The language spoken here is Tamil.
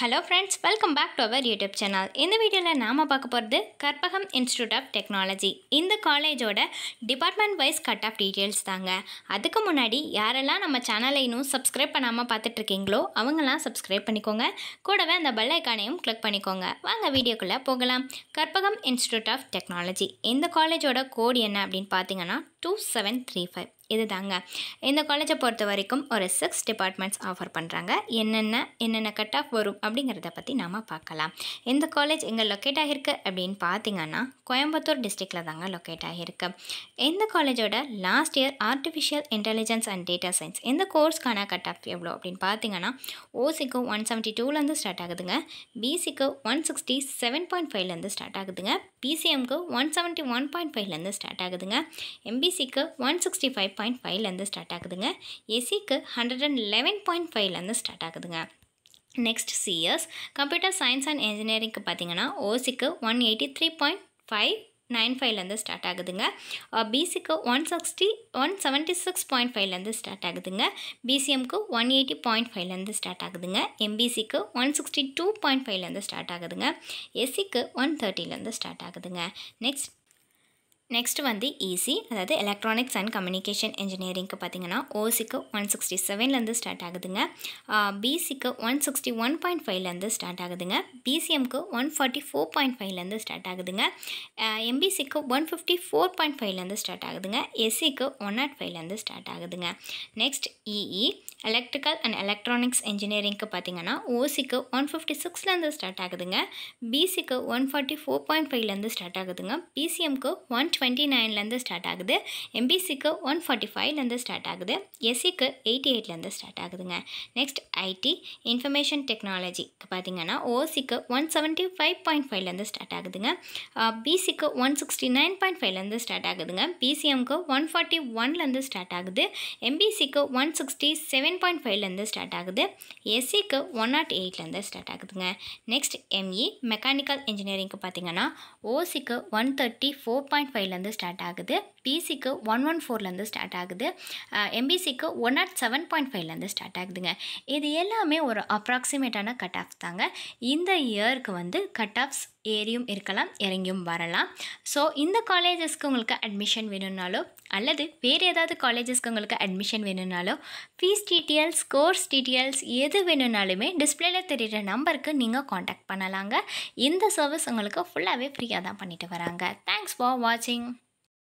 hello friends welcome back to our YouTube channel இந்த வீடியோவில் நாம் பார்க்க போகிறது கற்பகம் இன்ஸ்டியூட் ஆஃப் டெக்னாலஜி இந்த காலேஜோட department wise cut off details தாங்க அதுக்கு முன்னாடி யாரெல்லாம் நம்ம சேனலை இன்னும் சப்ஸ்கிரைப் பண்ணாமல் பார்த்துட்டு இருக்கீங்களோ அவங்களாம் சப்ஸ்கிரைப் பண்ணிக்கோங்க கூடவே அந்த பெல் ஐக்கானையும் கிளிக் பண்ணிக்கோங்க வாங்க வீடியோக்குள்ளே போகலாம் கற்பகம் இன்ஸ்டியூட் ஆஃப் டெக்னாலஜி இந்த காலேஜோட கோட் என்ன அப்படின்னு பார்த்தீங்கன்னா டூ செவன் த்ரீ ஃபைவ் இது தாங்க இந்த காலேஜை பொறுத்த வரைக்கும் ஒரு சிக்ஸ் டிபார்ட்மெண்ட்ஸ் ஆஃபர் பண்ணுறாங்க என்னென்ன என்னென்ன கட் ஆஃப் வரும் அப்படிங்கிறத பற்றி நாம் பார்க்கலாம் இந்த காலேஜ் எங்கே லொக்கேட் ஆகிருக்கு அப்படின்னு பார்த்தீங்கன்னா கோயம்புத்தூர் டிஸ்ட்ரிக்டில் தாங்க லொக்கேட் ஆகிருக்கு இந்த காலேஜோட last year artificial intelligence and data science இந்த கோர்ஸ்க்கான கட் ஆஃப் எவ்வளோ அப்படின்னு பார்த்தீங்கன்னா ஓசிக்கு ஒன் செவன்ட்டி டூலேருந்து ஸ்டார்ட் ஆகுதுங்க பிசிக்கு ஒன் சிக்ஸ்டி செவன் பாயிண்ட் ஃபைவ்லேருந்து ஸ்டார்ட் ஆகுதுங்க பிசிஎம்க்கு ஒன் செவன்ட்டி ஒன் பாயிண்ட் ஃபைவ்லேருந்து ஸ்டார்ட் ஆகுதுங்க எம்பிசிக்கு ஒன் சிக்ஸ்டி ஃபைவ் பாயிண்ட் ஃபைவ்லேருந்து ஸ்டார்ட் ஆகுதுங்க எஸ்சிக்கு ஹண்ட்ரட் அண்ட் லெவன் பாயிண்ட் ஃபைவ்லேருந்து ஸ்டார்ட் ஆகுதுங்க next CS computer science and இன்ஜினியரிங்க்கு பார்த்தீங்கன்னா ஓசிக்கு one eighty three point five nine ஃபைவ்லேருந்து ஸ்டார்ட் ஆகுதுங்க பிசிக்கு one sixty one seventy six point ஃபைவ்லேருந்து ஸ்டார்ட் ஆகுதுங்க பிசிஎம்க்கு ஒன் எயிட்டி பாயிண்ட் ஃபைவ்லேருந்து ஸ்டார்ட் ஆகுதுங்க எம்பிசிக்கு ஒன் சிக்ஸ்டி டூ பாயிண்ட் ஃபைவ்லேருந்து ஸ்டார்ட் ஆகுதுங்க எஸ்சிக்கு ஒன் தேர்ட்டிலேருந்து ஸ்டார்ட் ஆகுதுங்க நெக்ஸ்ட் நெக்ஸ்ட் வந்து ஈசி அதாவது எலக்ட்ரானிக்ஸ் அண்ட் கம்யூனிகேஷன் இன்ஜினியரிங்க்கு பார்த்தீங்கன்னா ஓசிக்கு ஒன் சிக்ஸ்டி செவன்லேருந்து ஸ்டார்ட் ஆகுதுங்க பிசிக்கு ஒன் சிக்ஸ்டி ஒன் பாயிண்ட் ஃபைவ்லேருந்து ஸ்டார்ட் ஆகுதுங்க பிசிஎம்க்கு ஒன் ஃபார்ட்டி ஃபோர் பாயிண்ட் ஃபைவ்லேருந்து ஸ்டார்ட் ஆகுதுங்க எம்பிசிக்கு ஒன் ஃபிஃப்டி ஃபோர் பாயிண்ட் ஃபைவ்லேருந்து ஸ்டார்ட் ஆகுதுங்க எஸ்சிக்கு ஒன் நாட் ஃபைவ்லேருந்து ஸ்டார்ட் ஆகுதுங்க next EE electrical and electronics இன்ஜினியரிங்க்கு பார்த்தீங்கன்னா ஓசிக்கு ஒன் ஃபிஃப்டி சிக்ஸ்லேருந்து ஸ்டார்ட் ஆகுதுங்க பிசிக்கு ஒன் ஃபார்ட்டி ஃபோர் பாயிண்ட் ஃபைவ்லேருந்து ஸ்டார்ட் ஆகுதுங்க பிசிஎம்க்கு ஒன் டுவெண்ட்டி நைன்லேருந்து ஸ்டார்ட் ஆகுது எம்பிசிக்கு ஒன் ஃபார்ட்டி ஃபைவ்லேருந்து ஸ்டார்ட் ஆகுது எஸ்சிக்கு எயிட்டி எயிட்லேருந்து ஸ்டார்ட் ஆகுதுங்க நெக்ஸ்ட் ஐடி இன்ஃபர்மேஷன் டெக்னாலஜிக்கு பார்த்தீங்கன்னா ஓசிக்கு ஒன் செவன்ட்டி ஃபைவ் பாயிண்ட் ஃபைவ்லேருந்து ஸ்டார்ட் ஆகுதுங்க பிசிக்கு ஒன் சிக்ஸ்டி நைன் பாயிண்ட் ஃபைவ்லேருந்து ஸ்டார்ட் ஆகுதுங்க பிசிஎம்க்கு ஒன் ஃபார்ட்டி ஒன்லேருந்து ஸ்டார்ட் ஆகுது எம்பிசிக்கு ஒன் சிக்ஸ்டி செவன் பாயிண்ட் ஃபைவ்லேருந்து ஸ்டார்ட் ஆகுது எஸ்சிக்கு ஒன் நாட் எயிட்லேருந்து ஸ்டார்ட் ஆகுதுங்க நெக்ஸ்ட் எம்இ மெக்கானிக்கல் இன்ஜினியரிங்க்கு பார்த்தீங்கன்னா ஓசிக்கு ஒன் தேர்ட்டி ஃபோர் பாயிண்ட் ஃபைவ்லேருந்து ஸ்டார்ட் ஆகுது பிசிக்கு ஒன் ஒன் ஃபோர்லேருந்து ஸ்டார்ட் ஆகுது எம்பிசிக்கு ஒன் நாட் செவன் பாயிண்ட் ஃபைவ்லேருந்து ஸ்டார்ட் ஆகுதுங்க இது எல்லாமே ஒரு அப்ராக்சிமேட்டான கட் ஆஃப் தாங்க இந்த இயருக்கு வந்து கட் ஆஃப்ஸ் ஏறியும் இருக்கலாம் இறங்கியும் வரலாம் ஸோ இந்த காலேஜஸ்க்கு உங்களுக்கு அட்மிஷன் வேணும்னாலோ அல்லது வேறு ஏதாவது காலேஜஸ்க்கு உங்களுக்கு அட்மிஷன் வேணும்னாலோ ஃபீஸ் டீட்டெயில்ஸ் கோர்ஸ் டீட்டெயில்ஸ் எது வேணும்னாலுமே டிஸ்பிளேல தெரிகிற நம்பருக்கு நீங்கள் காண்டாக்ட் பண்ணலாங்க இந்த சர்வீஸ் உங்களுக்கு ஃபுல்லாகவே ஃப்ரீயாக தான் பண்ணிட்டு வராங்க தேங்க்ஸ் ஃபார் வாட்சிங்